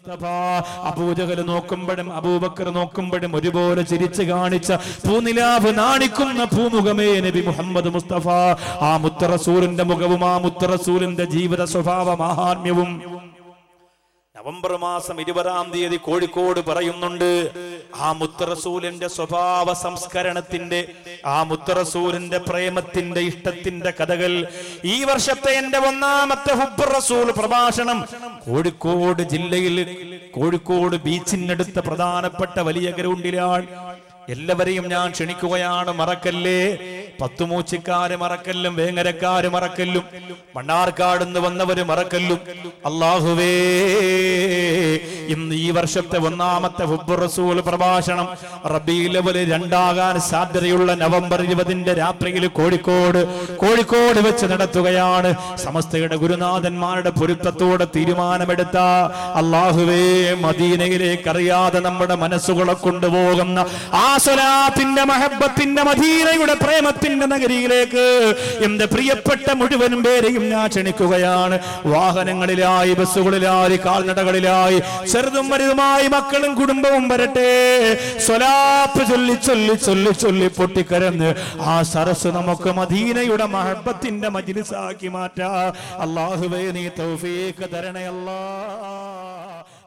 മുസ്തഫ അബൂജഹൽ നോക്കുമ്പോഴും അബൂബക്കർ നോക്കുമ്പോഴും ഒരുപോലെ ചിരിച്ചു കാണിച്ച പൂനിലാവ് നാണിക്കുന്ന പൂമുഖമേ നബി മുഹമ്മദ് മുസ്തഫ ആ മുത്തറസൂലിന്റെ മുഖവും ആ മുത്തറസൂലിന്റെ ജീവിത സ്വഭാവ മാഹാത്മ്യവും നവംബർ മാസം ഇരുപതാം തീയതി കോഴിക്കോട് പറയുന്നുണ്ട് ആ മുത്തറസൂലിന്റെ സ്വഭാവ സംസ്കരണത്തിന്റെ ആ മുത്തറസൂലിന്റെ പ്രേമത്തിന്റെ ഇഷ്ടത്തിന്റെ കഥകൾ ഈ വർഷത്തെ എന്റെ ഒന്നാമത്തെ ഹുബ്ബർ റസൂൽ പ്രഭാഷണം കോഴിക്കോട് ജില്ലയിൽ കോഴിക്കോട് ബീച്ചിനടുത്ത പ്രധാനപ്പെട്ട വലിയ ഗ്രൗണ്ടിലാണ് എല്ലാവരെയും ഞാൻ ക്ഷണിക്കുകയാണ് മറക്കല്ലേ പത്തുമൂച്ചിക്കാര് മറക്കല്ലും വേങ്ങരക്കാര് മറക്കല്ലും മണ്ണാർക്കാടുന്ന് വന്നവര് മറക്കല്ലും അള്ളാഹുവേ ഇന്ന് ഈ വർഷത്തെ ഒന്നാമത്തെ ഹുബ്ബുർ റസൂൽ പ്രഭാഷണം റബി ലെവല് രണ്ടാകാൻ സാധ്യതയുള്ള നവംബർ ഇരുപതിന്റെ രാത്രിയിൽ കോഴിക്കോട് കോഴിക്കോട് വെച്ച് നടത്തുകയാണ് സമസ്തയുടെ ഗുരുനാഥന്മാരുടെ പൊരുത്തത്തോടെ തീരുമാനമെടുത്ത അള്ളാഹുവേ മദീനയിലേക്ക് അറിയാതെ നമ്മുടെ മനസ്സുകളെ കൊണ്ടുപോകുന്ന ആ സ്വലാത്തിന്റെ മഹബത്തിന്റെ മദീനയുടെ പ്രേമത്തിന്റെ നഗരിയിലേക്ക് എന്റെ പ്രിയപ്പെട്ട മുഴുവനും പേരെയും ഞാൻ ക്ഷണിക്കുകയാണ് വാഹനങ്ങളിലായി ബസ്സുകളിലായി കാൽനടകളിലായി ചെറുതും വലുതുമായി മക്കളും കുടുംബവും വരട്ടെ സ്വലാപ്പ് ചൊല്ലി ചൊല്ലി ചൊല്ലി ചൊല്ലി പൊട്ടിക്കരന്ന് ആ സരസ് നമുക്ക് മദീനയുടെ മഹബത്തിന്റെ മജിലിസാക്കി മാറ്റാ അള്ളാഹുവേ നീ തൗഫീഖ് തരണേ അല്ലാ